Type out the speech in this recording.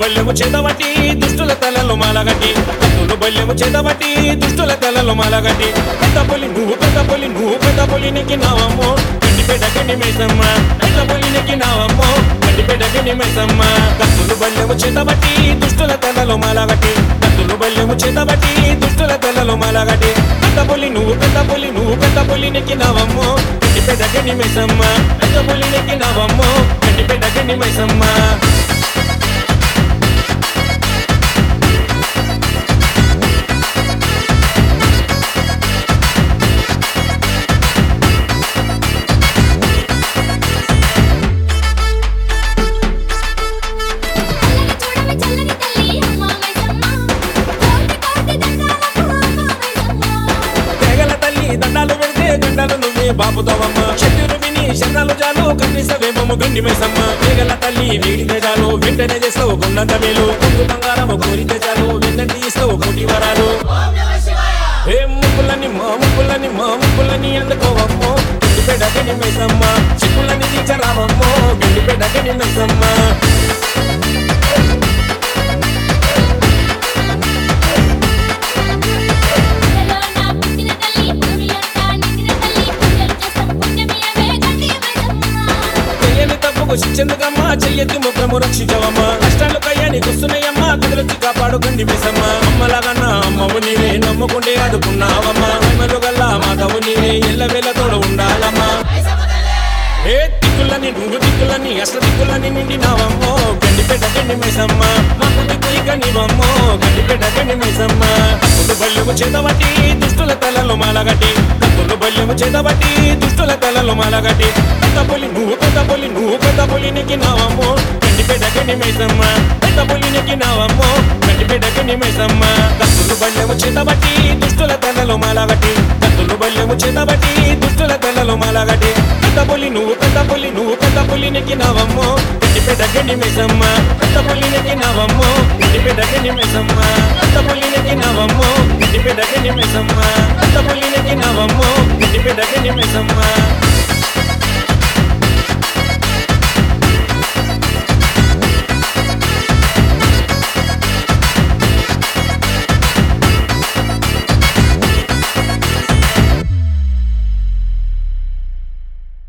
బల్యము చేతబట్టి దుష్టుల తలలో మాలగట్టి కత్తులు బల్యము చేతబట్టి దుష్టుల తలలో మాలగట్టి పెద్ద పులి నువ్వు పెద్ద పులి నువ్వు పెద్ద పులి నెక్కినావమ్మో గండిపేట గండి మైసమ్మ పెద్ద పులి నెక్కినావమ్మో గండిపేట గండి మైసమ్మ కత్తులు బల్యము చేతబట్టి దుష్టుల తలలో మాలగట్టి కత్తులు బల్యము చేతబట్టి దుష్టుల తలలో మాలగట్టి పెద్ద పులి నువ్వు పెద్ద పులి నువ్వు పెద్ద పులి నెక్కినావమ్మో గండిపేట గండి మైసమ్మ పెద్ద పులి నెక్కినావమ్మో గండిపేట గండి మైసమ్మ చల్లని చూడవి చల్లని తల్లి అమ్మ మైసమ్మ కోటి కోటి దండాలకు అమ్మ మైసమ్మ తెగల తల్లి దండాలు పెడితే గండాలు నువ్వే బాపుతావమ్మ శత్రులు విని శరణాలు చాలు కన్నీసవేమము గండి మైసమ్మ తెగల తల్లి వేడితే చాలు వెంటనే చేస్తావు కొండంత మేలు కొంగు బంగారము కోరితే చాలు వెన్నంటి ఇస్తావు కోటి వరాలు ఏ ముక్కులని మా ముక్కులని మా ముక్కులని అందుకోవమ్మో గండిపేట గండి మైసమ్మ చిక్కులని తీర్చరావమ్మో గండిపేట గండి మైసమ్మ పుట్టలో నా పుట్టిన తల్లి పురులంతా నిండిన తల్లి పూజలు చేస్తాం పుణ్యమియవే గండి మైసమ్మ చెయ్యని తప్పుకు శిక్షెందుకమ్మా చెయ్యెత్తి ముఖము రక్షించవమ్మా కష్టాలు కయ్యాని వస్తున్నాయమ్మా కుదిరొచ్చి కాపాడు గండి మిసమ్మ అమ్మలాగన్నా అమ్మవు నీవే నమ్ముకుంటే అదుకున్నావమ్మా మహిమలు గల్లా మాధవు నీవే ఎల్ల వేళ తోడు ఉండాలమ్మా ఏ దిక్కులని నువ్వు దిక్కులని అసలు దిక్కులని నిండినావమ్మో గండిపేట గండి మైసమ్మ మాకు దిక్కు ఇక నీవమ్మో గండిపేట గండి మైసమ్మ కత్తులు బల్యము చేతబట్టి దుష్టుల తలలో మాలగట్టి కత్తులు బల్యము చేతబట్టి దుష్టుల తలలో మాలగట్టి పెద్ద పులి నువ్వు పెద్ద పులి నువ్వు పెద్ద పులి నెక్కినావమ్మో గండిపేట గండి మైసమ్మ పెద్ద పులి నెక్కినావమ్మో గండిపేట గండి మైసమ్మ కత్తులు బల్యము చేతబట్టి దుష్టుల తలలో మాలగట్టి కత్తులు బల్యము చేతబట్టి దుష్టుల తలలో మాలగట్టి పెద్ద పులి నువ్వు పెద్ద పులి నువ్వు పెద్ద పులి నెక్కినావమ్మో గండిపేట గండి మైసమ్మ పెద్ద పులి నెక్కినావమ్మో గండిపేట గండి మైసమ్మ పెద్ద పులి నెక్కినావమ్మో గండిపేట గండి మైసమ్మ పెద్ద పులి నెక్కినావమ్మో గండిపేట గండి మైసమ్మ